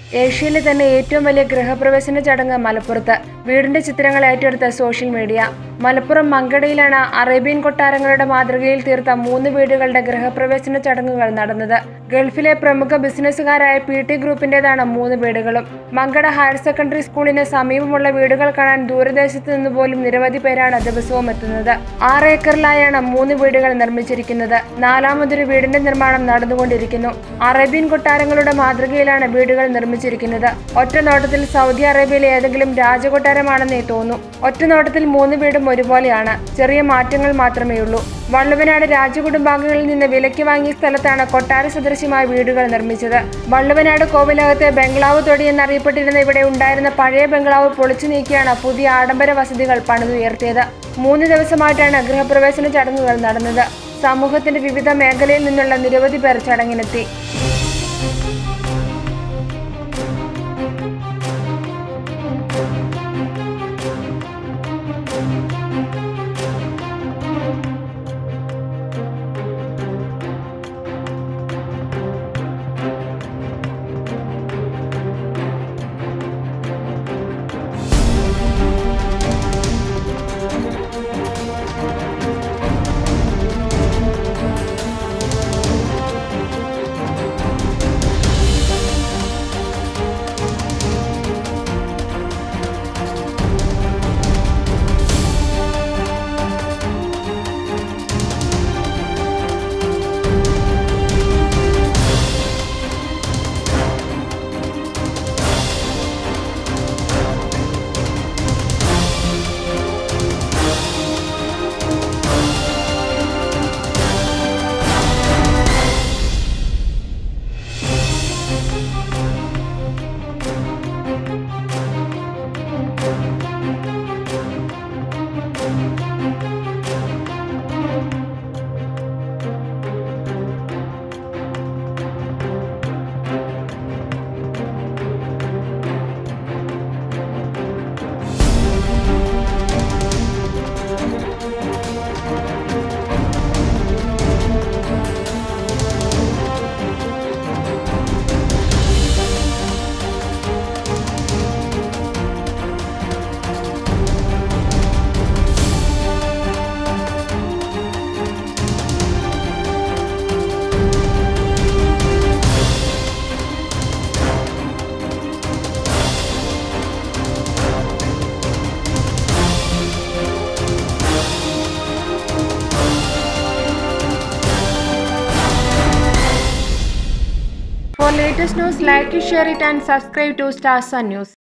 ഏഷ്യയിലെ തന്നെ ഏറ്റവും വലിയ ഗൃഹപ്രവേശന ചടങ്ങ് മലപ്പുറത്ത് വീടിന്റെ ചിത്രങ്ങൾ ഏറ്റെടുത്ത സോഷ്യൽ മീഡിയ മലപ്പുറം മങ്കടയിലാണ് അറേബ്യൻ കൊട്ടാരങ്ങളുടെ മാതൃകയിൽ തീർത്ത മൂന്ന് വീടുകളുടെ ഗൃഹപ്രവേശന ചടങ്ങുകൾ നടന്നത് ഗൾഫിലെ പ്രമുഖ ബിസിനസ്സുകാരായ പി ടി ഗ്രൂപ്പിന്റേതാണ് മൂന്ന് വീടുകളും മങ്കട ഹയർ സെക്കൻഡറി സ്കൂളിന് സമീപമുള്ള വീടുകൾ കാണാൻ ദൂരദേശത്ത് നിന്ന് പോലും നിരവധി പേരാണ് ദിവസവും എത്തുന്നത് ആറ് ഏക്കറിലായാണ് മൂന്ന് വീടുകൾ നിർമ്മിച്ചിരിക്കുന്നത് നാലാമതൊരു വീടിന്റെ നിർമ്മാണം നടന്നുകൊണ്ടിരിക്കുന്നു അറേബ്യൻ കൊട്ടാരങ്ങളുടെ മാതൃകയിലാണ് വീടുകൾ നിർമ്മിച്ചിരിക്കുന്നത് ഒറ്റ നോട്ടത്തിൽ സൗദി അറേബ്യയിലെ ഏതെങ്കിലും രാജകൊട്ടാരമാണെന്നേ തോന്നൂ ഒറ്റ നോട്ടത്തിൽ മൂന്ന് വീടും ഒരുപോലെയാണ് ചെറിയ മാറ്റങ്ങൾ മാത്രമേയുള്ളൂ വള്ളുവനാട് രാജകുടുംബാംഗങ്ങളിൽ നിന്ന് വിലയ്ക്ക് വാങ്ങിയ സ്ഥലത്താണ് കൊട്ടാര സദൃശ്യമായ വീടുകൾ നിർമ്മിച്ചത് വള്ളുവനാട് കോവിലകത്തെ ബംഗ്ലാവ് തൊടി എന്നറിയപ്പെട്ടിരുന്ന ഇവിടെ ഉണ്ടായിരുന്ന പഴയ ബംഗ്ലാവ് പൊളിച്ചു നീക്കിയാണ് പുതിയ ആഡംബര വസതികൾ പണിതുയർത്തിയത് മൂന്ന് ദിവസമായിട്ടാണ് ഗൃഹപ്രവേശന ചടങ്ങുകൾ നടന്നത് സമൂഹത്തിന്റെ വിവിധ മേഖലയിൽ നിന്നുള്ള നിരവധി പേർ ചടങ്ങിനെത്തി For latest news, like, share it and subscribe to Stars Sun News.